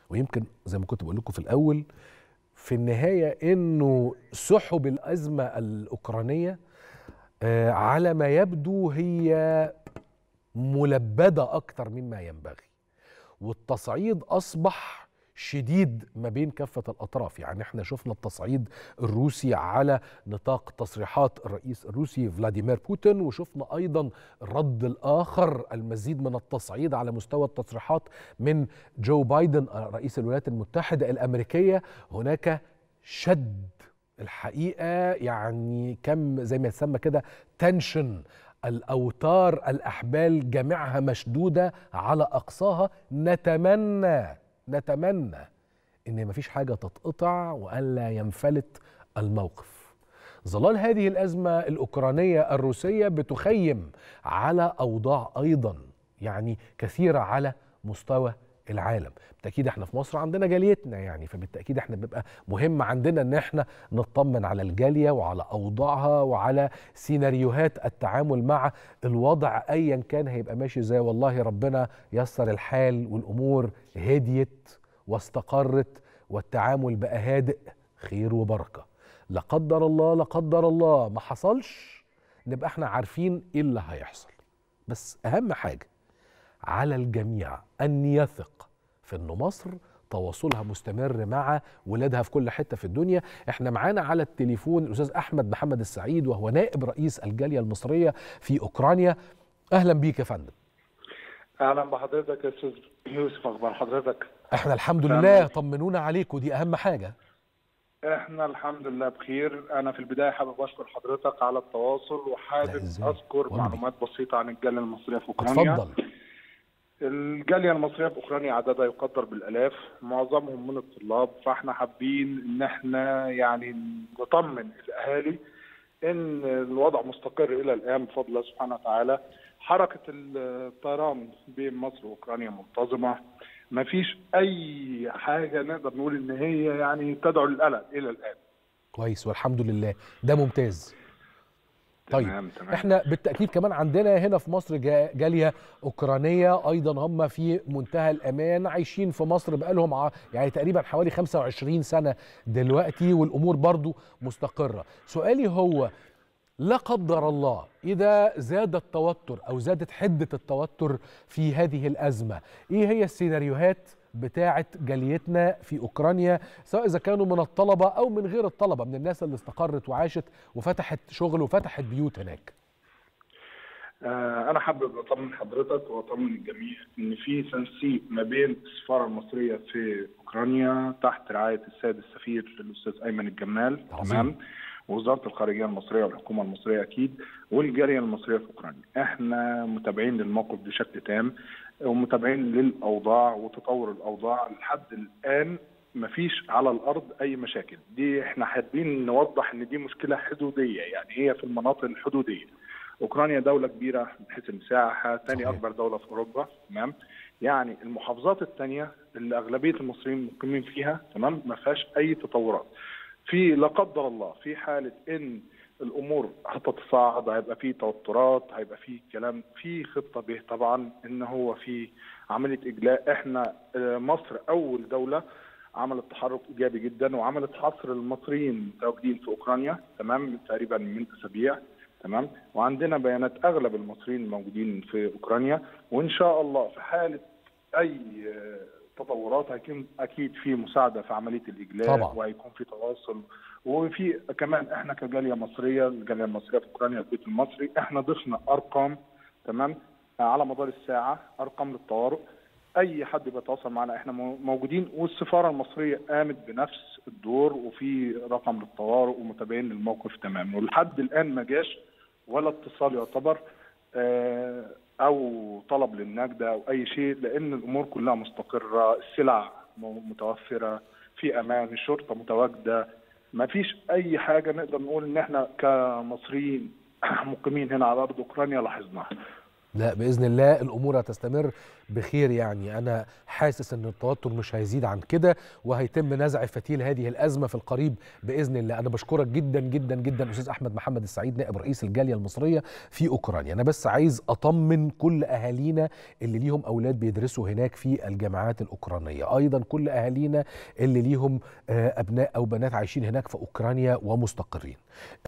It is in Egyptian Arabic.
ويمكن زي ما كنت بقول لكم في الاول في النهايه انه سحب الازمه الاوكرانيه آه، على ما يبدو هي ملبده اكثر مما ينبغي والتصعيد اصبح شديد ما بين كافة الأطراف يعني احنا شفنا التصعيد الروسي على نطاق تصريحات الرئيس الروسي فلاديمير بوتين وشفنا أيضا الرد الآخر المزيد من التصعيد على مستوى التصريحات من جو بايدن رئيس الولايات المتحدة الأمريكية هناك شد الحقيقة يعني كم زي ما يسمى كده تنشن الأوتار الأحبال جميعها مشدودة على أقصاها نتمنى نتمنى ان مفيش حاجه تتقطع والا ينفلت الموقف ظلال هذه الازمه الاوكرانيه الروسيه بتخيم على اوضاع ايضا يعني كثيره على مستوى العالم بالتاكيد احنا في مصر عندنا جاليتنا يعني فبالتاكيد احنا بيبقى مهم عندنا ان احنا نطمن على الجاليه وعلى اوضاعها وعلى سيناريوهات التعامل مع الوضع ايا كان هيبقى ماشي ازاي والله ربنا يسر الحال والامور هديت واستقرت والتعامل بقى هادئ خير وبركه لا قدر الله لا قدر الله ما حصلش نبقى احنا عارفين ايه اللي هيحصل بس اهم حاجه على الجميع ان يثق في ان مصر تواصلها مستمر مع ولادها في كل حته في الدنيا احنا معانا على التليفون الاستاذ احمد محمد السعيد وهو نائب رئيس الجاليه المصريه في اوكرانيا اهلا بيك يا فندم اهلا بحضرتك يا استاذ يوسف اخبار حضرتك احنا الحمد لله طمنونا عليك ودي اهم حاجه احنا الحمد لله بخير انا في البدايه حابب اشكر حضرتك على التواصل وحابب اذكر معلومات بسيطه عن الجاليه المصريه في اوكرانيا اتفضل الجاليه المصريه في اوكرانيا عددها يقدر بالالاف معظمهم من الطلاب فاحنا حابين ان احنا يعني نطمن الاهالي ان الوضع مستقر الى الان بفضل الله سبحانه وتعالى حركه الطيران بين مصر واوكرانيا منتظمه ما فيش اي حاجه نقدر نقول ان هي يعني تدعو للقلق الى الان كويس والحمد لله ده ممتاز طيب تمام تمام. احنا بالتاكيد كمان عندنا هنا في مصر جا- جاليه اوكرانيه ايضا هم في منتهى الامان عايشين في مصر بقالهم ع- يعني تقريبا حوالي 25 سنه دلوقتي والامور برضو مستقره سؤالي هو لا قدر الله اذا زاد التوتر او زادت حده التوتر في هذه الازمه ايه هي السيناريوهات بتاعه جاليتنا في اوكرانيا سواء اذا كانوا من الطلبه او من غير الطلبه من الناس اللي استقرت وعاشت وفتحت شغل وفتحت بيوت هناك آه، انا حابب اطمن حضرتك واطمن الجميع ان في تنسيق ما بين السفاره المصريه في اوكرانيا تحت رعايه السيد السفير الاستاذ ايمن الجمال عظيم. تمام ووزاره الخارجيه المصريه والحكومه المصريه اكيد والجاليه المصريه في اوكرانيا احنا متابعين للموقف بشكل تام ومتابعين للاوضاع وتطور الاوضاع لحد الان مفيش على الارض اي مشاكل دي احنا حابين نوضح ان دي مشكله حدوديه يعني هي في المناطق الحدوديه اوكرانيا دوله كبيره من حيث المساحه ثاني صحيح. اكبر دوله في اوروبا تمام يعني المحافظات الثانيه اللي اغلبيه المصريين مقيمين فيها تمام ما فيهاش اي تطورات في لا قدر الله في حاله ان الامور هتتصاعد هيبقى في توترات هيبقى في كلام في خطه به طبعا ان هو في عمليه اجلاء احنا آه، مصر اول دوله عملت تحرك ايجابي جدا وعملت حصر المصريين متواجدين في اوكرانيا تمام تقريبا من اسابيع تمام وعندنا بيانات اغلب المصريين الموجودين في اوكرانيا وان شاء الله في حاله اي آه، تطورات هيكون اكيد في مساعده في عمليه الاجلاء طبعا. وهيكون في تواصل وفي كمان احنا كجاليه مصريه الجاليه المصريه في اوكرانيا البيت المصري احنا ضفنا ارقام تمام على مدار الساعه ارقام للطوارئ اي حد بيتواصل معنا احنا مو- موجودين والسفاره المصريه قامت بنفس الدور وفي رقم للطوارئ ومتابعين للموقف تماما ولحد الان ما جاش ولا اتصال يعتبر آه، او طلب للنجده او اي شيء لان الامور كلها مستقره السلع مو- متوفره في امان الشرطه متواجده ما فيش اي حاجه نقدر نقول ان احنا كمصريين مقيمين هنا على ارض اوكرانيا لاحظناها لا باذن الله الامور هتستمر بخير يعني انا حاسس ان التوتر مش هيزيد عن كده وهيتم نزع فتيل هذه الازمه في القريب باذن الله انا بشكرك جدا جدا جدا استاذ احمد محمد السعيد نائب رئيس الجاليه المصريه في اوكرانيا انا بس عايز اطمن كل اهالينا اللي ليهم اولاد بيدرسوا هناك في الجامعات الاوكرانيه ايضا كل اهالينا اللي ليهم ابناء او بنات عايشين هناك في اوكرانيا ومستقرين